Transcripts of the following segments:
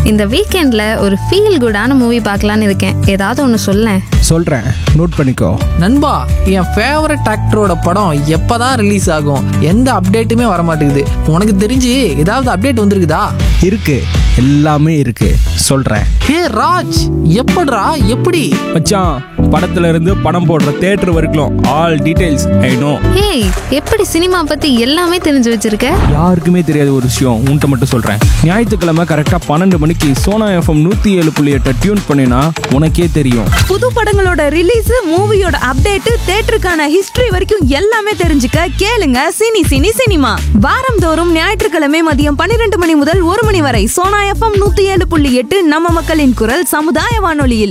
இந்த வீக்கெண்ட்ல ஒரு ஃபீல் குடான மூவி பார்க்கலான்னு இருக்கேன் ஏதாவது ஒன்று சொல்லேன் சொல்கிறேன் நோட் பண்ணிக்கோ நண்பா என் ஃபேவரட் ஆக்டரோட படம் எப்பதான் ரிலீஸ் ஆகும் எந்த அப்டேட்டுமே வர மாட்டேங்குது உனக்கு தெரிஞ்சு ஏதாவது அப்டேட் வந்திருக்குதா இருக்கு எல்லாமே இருக்கு சொல்கிறேன் ஹே ராஜ் எப்படிடா எப்படி மச்சான் படத்துல இருந்து படம் போடுற தேட்டர் வரைக்கும் ஆல் டீடைல்ஸ் ஐ நோ ஏய் எப்படி சினிமா பத்தி எல்லாமே தெரிஞ்சு வச்சிருக்க யாருக்குமே தெரியாத ஒரு விஷயம் உன்கிட்ட மட்டும் சொல்கிறேன் ஞாயிற்றுக்கிழமை கரெக்டாக பன்னெண்டு மணிக்கு சோனா எஃப்எம் நூற்றி ஏழு புள்ளி எட்டை டியூன் பண்ணினா உனக்கே தெரியும் புது படங்களோட ரிலீஸ் மூவியோட அப்டேட் தேட்டருக்கான ஹிஸ்டரி வரைக்கும் எல்லாமே தெரிஞ்சுக்க கேளுங்க சினி சினி சினிமா வாரந்தோறும் ஞாயிற்றுக்கிழமை மதியம் பன்னிரண்டு மணி முதல் ஒரு மணி வரை சோனா எஃப்எம் நூத்தி ஏழு புள்ளி எட்டு நம்ம மக்களின் குரல் சமுதாய வானொலியில்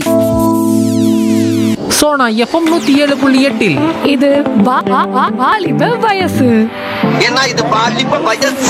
சோ நான் எஃப்எம் நூத்தி ஏழு புள்ளி எட்டில் இது வா- வா- வா- வாலிப வயசு ஏன்னா இது பாலிப்ப வயசு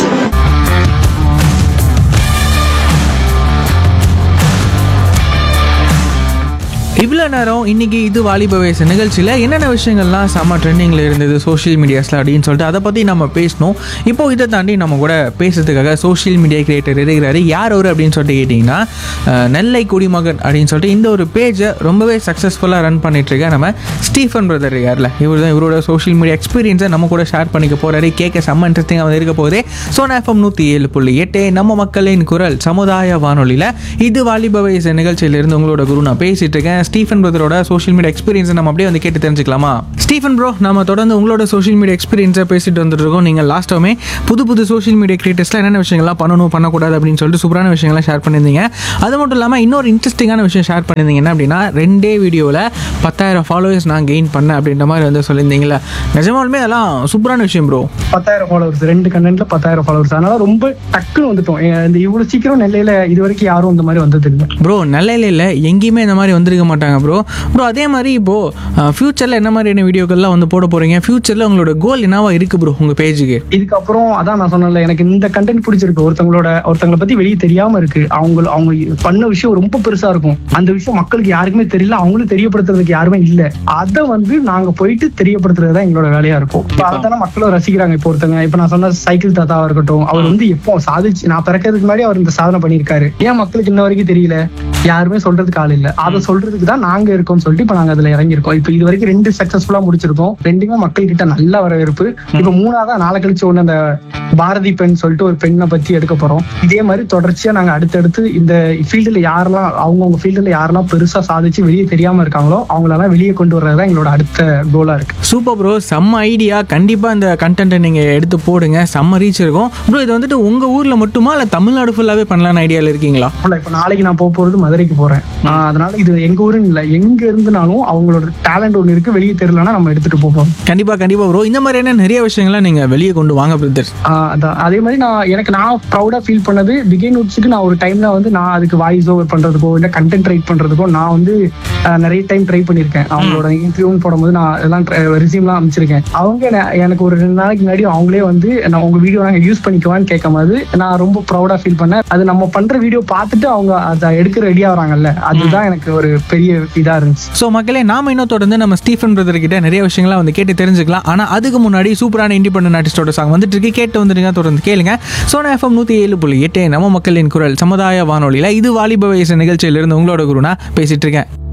இவ்வளோ நேரம் இன்னைக்கு இது வாலிப வயசு நிகழ்ச்சியில் என்னென்ன விஷயங்கள்லாம் செம்ம ட்ரெண்டிங்கில் இருந்தது சோஷியல் மீடியாஸில் அப்படின்னு சொல்லிட்டு அதை பற்றி நம்ம பேசணும் இப்போ இதை தாண்டி நம்ம கூட பேசுறதுக்காக சோஷியல் மீடியா கிரியேட்டர் இருக்கிறாரு யார் அவர் அப்படின்னு சொல்லிட்டு கேட்டிங்கன்னா அஹ், நெல்லை குடிமகன் அப்படின்னு சொல்லிட்டு இந்த ஒரு பேஜை ரொம்பவே சக்ஸஸ்ஃபுல்லாக ரன் பண்ணிட்டு இருக்க நம்ம ஸ்டீஃபன் பிரதர் இருக்கார்ல இவர் தான் இவரோட சோஷியல் மீடியா எக்ஸ்பீரியன்ஸை நம்ம கூட ஷேர் பண்ணிக்க போகிறாரு கேட்க செம்ம இன்ட்ரெஸ்டிங்காக வந்து இருக்க போகுது சோனா எஃப்எம் நூற்றி ஏழு புள்ளி எட்டு நம்ம மக்களின் குரல் சமுதாய வானொலியில் இது வாலிப வயசு நிகழ்ச்சியிலிருந்து உங்களோட குரு நான் பேசிட்டு இருக்கேன் ஸ்டீஃபன் பிரதரோட சோஷியல் மீடியா எக்ஸ்பீரியன்ஸை நம்ம அப்படியே வந்து கேட்டு தெரிஞ்சுக்கலாமா ஸ்டீஃபன் ப்ரோ நம்ம தொடர்ந்து உங்களோட சோஷியல் மீடியா எக்ஸ்பீரியன்ஸை பேசிட்டு வந்துட்டு இருக்கோம் நீங்கள் லாஸ்ட்டாமே புது புது சோஷியல் மீடியா கிரியேட்டர்ஸ்லாம் என்னென்ன விஷயங்கள்லாம் பண்ணணும் பண்ணக்கூடாது அப்படின்னு சொல்லிட்டு சூப்பரான விஷயங்கள்லாம் ஷேர் பண்ணியிருந்தீங்க அது மட்டும் இல்லாமல் இன்னொரு இன்ட்ரெஸ்டிங்கான விஷயம் ஷேர் பண்ணியிருந்தீங்க என்ன அப்படின்னா ரெண்டே வீடியோவில் பத்தாயிரம் ஃபாலோவர்ஸ் நான் கெயின் பண்ணேன் அப்படின்ற மாதிரி வந்து சொல்லியிருந்தீங்களா நிஜமாலுமே அதெல்லாம் சூப்பரான விஷயம் ப்ரோ பத்தாயிரம் ஃபாலோவர்ஸ் ரெண்டு கண்டென்ட்ல பத்தாயிரம் ஃபாலோவர்ஸ் அதனால ரொம்ப டக்குன்னு வந்துட்டோம் ஏ, இந்த இவ்வளவு சீக்கிரம் நெல்லையில இது வரைக்கும் யாரும் இந்த மாதிரி வந்தது இல்லை ப்ரோ நல்ல இல்லை எங்கேயுமே இந்த மாதிரி வந்திருக்க மாட்டாங்க ப்ரோ ப்ரோ அதே மாதிரி இப்போ ஃபியூச்சரில் என்ன மாதிரியான வீடியோக்கள்லாம் வந்து போட போறீங்க ஃபியூச்சரில் உங்களோட கோல் என்னவா இருக்கு ப்ரோ உங்கள் பேஜுக்கு இதுக்கப்புறம் அதான் நான் சொன்னேன்ல எனக்கு இந்த கண்டென்ட் பிடிச்சிருக்கு ஒருத்தவங்களோட ஒருத்தவங்களை பத்தி வெளியே தெரியாம இருக்கு அவங்க அவங்க பண்ண விஷயம் ரொம்ப பெருசா இருக்கும் அந்த விஷயம் மக்களுக்கு யாருக்குமே தெரியல அவங்களும் தெரியப்படுத்துறதுக்கு யாருமே இல்ல அதை வந்து நாங்க போயிட்டு தெரியப்படுத்துறது தான் எங்களோட வேலையா இருக்கும் இப்ப அதான மக்களும் ரசிக்கிறாங்க இப்போ ஒருத்தங்க இப்ப நான் சொன்ன சைக்கிள் தாத்தாவா இருக்கட்டும் அவர் வந்து எப்போ சாதிச்சு நான் பிறக்கிறதுக்கு முன்னாடி அவர் இந்த சாதனை பண்ணியிருக்காரு ஏன் மக்களுக்கு இன்ன வரைக்கும் தெரியல யாருமே சொல்றதுக்கு ஆள் இல்ல அதை சொல்றதுக்கு தான் நாங்க இருக்கோம்னு சொல்லிட்டு இப்ப நாங்க அதுல இறங்கியிருக்கோம் இப்ப இது வரைக்கும் ரெண்டு சக்சஸ்ஃபுல்லா முடிச்சிருக்கோம் ரெண்டுமே மக்கள் கிட்ட நல்ல வரவேற்பு இப்ப மூணாவதா நாளை கழிச்சு ஒண்ணு அந்த பாரதி பெண் சொல்லிட்டு ஒரு பெண்ணை பத்தி எடுக்க போறோம் இதே மாதிரி தொடர்ச்சியா நாங்க அடுத்தடுத்து இந்த ஃபீல்டுல யாரெல்லாம் அவங்கவுங்க ஃபீல்டுல யாரெல்லாம் பெருசா சாதிச்சு வெளியே தெரியாம இருக்காங்களோ அவங்களெல்லாம் வெளியே கொண்டு வர்றதுதான் எங்களோட அடுத்த கோலா இருக்கு சூப்பர் ப்ரோ செம்ம ஐடியா கண்டிப்பாக இந்த கண்டென்ட்டை நீங்கள் எடுத்து போடுங்க செம்ம ரீச் இருக்கும் ப்ரோ இது வந்துட்டு உங்கள் ஊரில் மட்டுமா இல்லை தமிழ்நாடு ஃபுல்லாகவே பண்ணலான்னு ஐடியாவில் இருக்கீங்களா இல்ல, இப்ப நாளைக்கு நான் போக போறது மதுரைக்கு போறேன் ஆஹ் அதனால இது எங்க ஊருன்னு இல்ல எங்க இருந்துனாலும் அவங்களோட டேலண்ட் ஒண்ணு இருக்கு வெளியே தெரியலன்னா நம்ம எடுத்துட்டு போவோம் கண்டிப்பாக கண்டிப்பாக ப்ரோ இந்த மாதிரியான நிறைய விஷயங்கள்லாம் நீங்கள் வெளியே கொண்டு வாங்க பிரதர் ஆஹ் அதான் அதே மாதிரி நான் எனக்கு நான் ப்ரௌடா ஃபீல் பண்ணது பிகின் உட்ஸுக்கு நான் ஒரு டைம்ல வந்து நான் அதுக்கு வாய்ஸ் ஓவர் பண்றதுக்கோ இல்ல கண்டென்ட் ரைட் பண்றதுக்கோ நான் வந்து ஆஹ் நிறைய டைம் ட்ரை பண்ணிருக்கேன் அவங்களோட இன்டர்வியூன்னு போடும்போது நான் எல்லாம் ரெசியூம்லாம் அமைச்சிருக்கேன் அவங்க என- எனக்கு ஒரு ரெண்டு நாளைக்கு முன்னாடி அவங்களே வந்து நான் உங்க வீடியோ நாங்க யூஸ் பண்ணிக்குவான்னு கேட்கும்போது நான் ரொம்ப ப்ரௌடா ஃபீல் பண்ணேன் அது நம்ம பண்ற வீடியோ பார்த்துட்டு அவங்க அதை எடுக்க ரெடி ஆகுறாங்கல்ல அதுதான் எனக்கு ஒரு பெரிய இதா இருந்துச்சு ஸோ மக்களே நாம இன்னும் தொடர்ந்து நம்ம ஸ்டீஃபன் பிரதர் கிட்ட நிறைய விஷயங்கள்லாம் வந்து கேட்டு தெரிஞ்சுக்கலாம் ஆனால் அதுக்கு முன்னாடி சூப்பரான இண்டிபெண்டன்ட் ஆர்டிஸ்டோட சாங் வந்துட்டு இருக்கு கேட்டு வந்துருங்க தொடர்ந்து கேளுங்க சோனா எஃப்எம் நூற்றி ஏழு புள்ளி எட்டு நம்ம மக்களின் குரல் சமுதாய வானொலியில் இது வாலிப வயசு நிகழ்ச்சியிலிருந்து உங்களோட குருனா பேசிட்டு இருக்கேன்